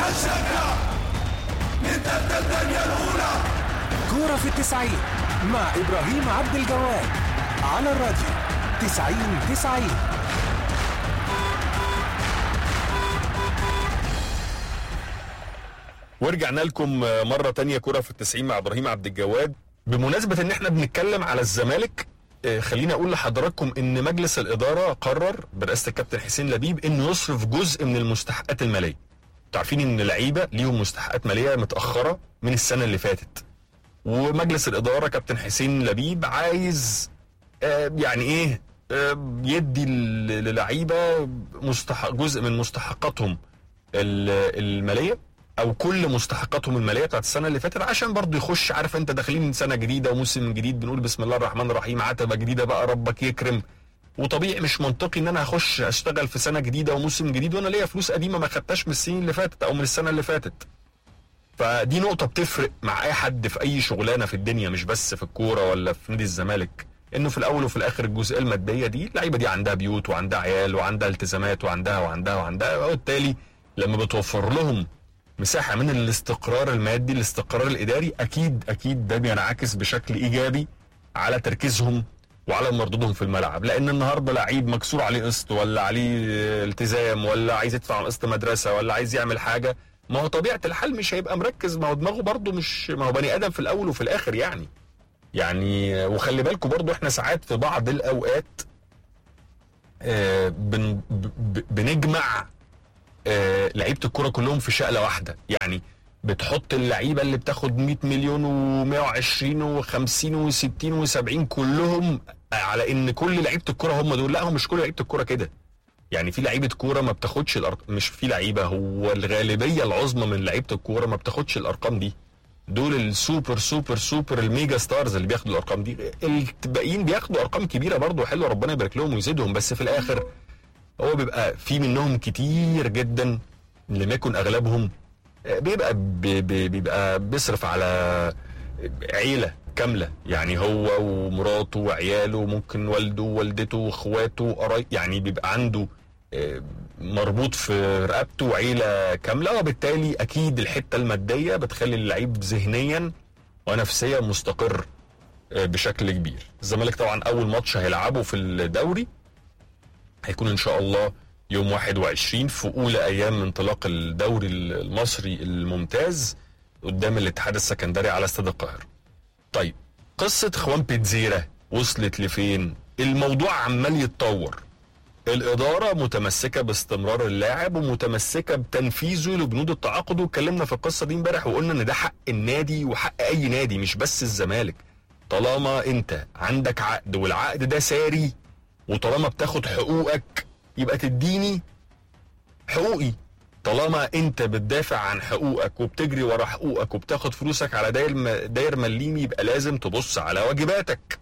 وشكا نتبدل الدنيا الأولى كورة في التسعين مع إبراهيم عبد الجواد على الراديو تسعين تسعين ورجعنا لكم مرة تانية كرة في التسعين مع إبراهيم عبد الجواد بمناسبة إن إحنا بنتكلم على الزمالك آه، خليني أقول لحضراتكم إن مجلس الإدارة قرر برئاسة الكابتن حسين لبيب إنه يصرف جزء من المستحقات المالية. أنتوا عارفين إن لعيبة ليهم مستحقات مالية متأخرة من السنة اللي فاتت. ومجلس الإدارة كابتن حسين لبيب عايز آه، يعني إيه آه، يدي ل- للعيبة مستحق جزء من مستحقاتهم ال- المالية او كل مستحقاتهم الماليه بتاعت السنه اللي فاتت عشان برضه يخش عارف انت داخلين سنه جديده وموسم جديد بنقول بسم الله الرحمن الرحيم عتبه جديده بقى ربك يكرم وطبيعي مش منطقي ان انا هخش اشتغل في سنه جديده وموسم جديد وانا ليا فلوس قديمه ما خدتهاش من السنين اللي فاتت او من السنه اللي فاتت فدي نقطه بتفرق مع اي حد في اي شغلانه في الدنيا مش بس في الكوره ولا في نادي الزمالك انه في الاول وفي الاخر الجزئيه الماديه دي اللعيبه دي عندها بيوت وعندها عيال وعندها التزامات وعندها وعندها وعندها وبالتالي لما بتوفر لهم مساحه من الاستقرار المادي الاستقرار الاداري اكيد اكيد ده بينعكس بشكل ايجابي على تركيزهم وعلى مردودهم في الملعب لان النهارده لعيب مكسور عليه قسط ولا عليه آه، التزام ولا عايز يدفع قسط مدرسه ولا عايز يعمل حاجه ما هو طبيعه الحال مش هيبقى مركز ما هو دماغه برضه مش ما هو بني ادم في الاول وفي الاخر يعني يعني آه، وخلي بالكم برضه احنا ساعات في بعض الاوقات آه، بن ب- ب- بنجمع آه، لعيبه الكوره كلهم في شقله واحده يعني بتحط اللعيبه اللي بتاخد 100 مليون و120 و50 و60 و70 كلهم على ان كل لعيبه الكوره هم دول لا هم مش كل لعيبه الكوره كده يعني في لعيبه كوره ما بتاخدش الارقام مش في لعيبه هو الغالبيه العظمى من لعيبه الكوره ما بتاخدش الارقام دي دول السوبر سوبر سوبر الميجا ستارز اللي بياخدوا الارقام دي الباقيين بياخدوا ارقام كبيره برضه حلوه ربنا يبارك لهم ويزيدهم بس في الاخر هو بيبقى في منهم كتير جدا لم يكن اغلبهم آه، بيبقى بي- بي- بيبقى بيصرف على عيله كامله يعني هو ومراته وعياله ممكن والده ووالدته واخواته قرايب يعني بيبقى عنده آه، مربوط في رقبته عيله كامله وبالتالي اكيد الحته الماديه بتخلي اللعيب ذهنيا ونفسيا مستقر آه، بشكل كبير الزمالك طبعا اول ماتش هيلعبه في الدوري هيكون ان شاء الله يوم 21 في اولى ايام انطلاق الدوري المصري الممتاز قدام الاتحاد السكندري على استاد القاهره. طيب قصه خوان بيتزيرا وصلت لفين؟ الموضوع عمال يتطور. الاداره متمسكه باستمرار اللاعب ومتمسكه بتنفيذه لبنود التعاقد واتكلمنا في القصه دي امبارح وقلنا ان ده حق النادي وحق اي نادي مش بس الزمالك. طالما انت عندك عقد والعقد ده ساري وطالما بتاخد حقوقك يبقى تديني حقوقي طالما انت بتدافع عن حقوقك وبتجري ورا حقوقك وبتاخد فلوسك على داير م- داير مليم يبقى لازم تبص على واجباتك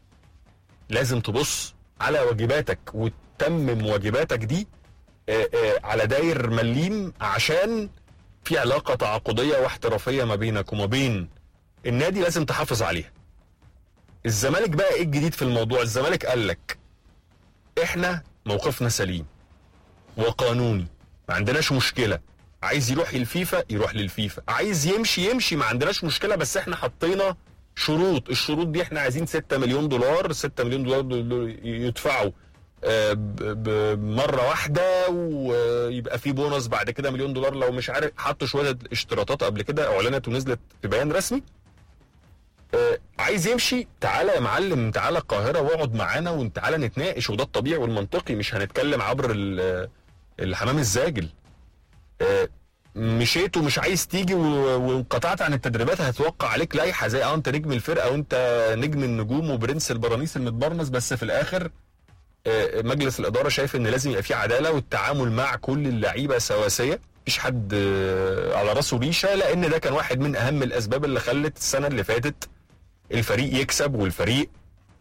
لازم تبص على واجباتك وتتمم واجباتك دي آه، آه، على داير مليم عشان في علاقة تعاقدية واحترافية ما بينك وما بين النادي لازم تحافظ عليها الزمالك بقى ايه الجديد في الموضوع الزمالك قال لك احنا موقفنا سليم وقانوني ما عندناش مشكله عايز يروح الفيفا يروح للفيفا عايز يمشي يمشي ما عندناش مشكله بس احنا حطينا شروط الشروط دي احنا عايزين 6 مليون دولار 6 مليون دولار دول يدفعوا آه، ب- ب- مره واحده ويبقى في بونص بعد كده مليون دولار لو مش عارف حطوا شويه اشتراطات قبل كده اعلنت ونزلت في بيان رسمي آه، عايز يمشي تعالى يا معلم تعالى القاهره واقعد معانا وتعالى نتناقش وده الطبيعي والمنطقي مش هنتكلم عبر ال- الحمام الزاجل آه، مشيت ومش عايز تيجي و- وانقطعت عن التدريبات هتوقع عليك لائحه زي اه انت نجم الفرقه وانت نجم النجوم وبرنس البرانيس المتبرنس بس في الاخر آه، مجلس الاداره شايف ان لازم يبقى في عداله والتعامل مع كل اللعيبه سواسيه مفيش حد آه، على راسه ريشه لان ده كان واحد من اهم الاسباب اللي خلت السنه اللي فاتت الفريق يكسب والفريق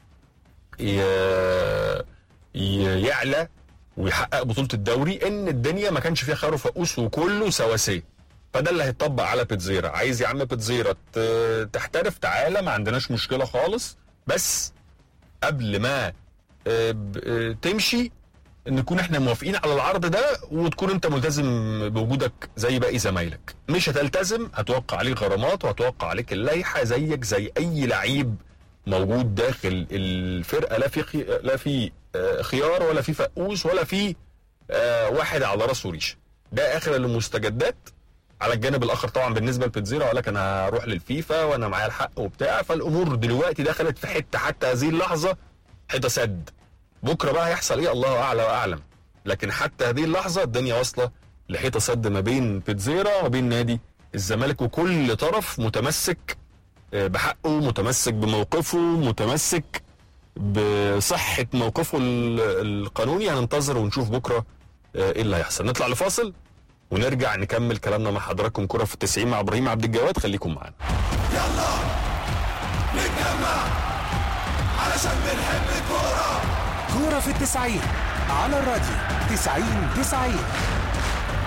ي- ي- يعلى ويحقق بطوله الدوري ان الدنيا ما كانش فيها خير وفقوس وكله سواسيه فده اللي هيطبق على بيتزيرا عايز يا عم بيتزيرا ت- تحترف تعالى ما عندناش مشكله خالص بس قبل ما آه، ب- آه، تمشي نكون احنا موافقين على العرض ده وتكون انت ملتزم بوجودك زي باقي زمايلك مش هتلتزم هتوقع عليك غرامات وهتوقع عليك اللائحه زيك زي اي لعيب موجود داخل الفرقه لا في خي... لا في آه، خيار ولا في فقوس ولا في آه، واحد على راسه ريشه ده اخر المستجدات على الجانب الاخر طبعا بالنسبه لبيتزيرا قال لك انا هروح للفيفا وانا معايا الحق وبتاع فالامور دلوقتي دخلت في حته حتى هذه اللحظه حته سد بكره بقى هيحصل ايه الله اعلى واعلم لكن حتى هذه اللحظه الدنيا واصله لحيطه سد ما بين بيتزيرا وبين نادي الزمالك وكل طرف متمسك آه، بحقه متمسك بموقفه متمسك بصحه موقفه ال- القانوني هننتظر ونشوف بكره آه، ايه اللي هيحصل نطلع لفاصل ونرجع نكمل كلامنا مع حضراتكم كرة في التسعين مع ابراهيم عبد الجواد خليكم معانا يلا نتجمع علشان بنحب الكورة كورة في التسعين على الراديو تسعين تسعين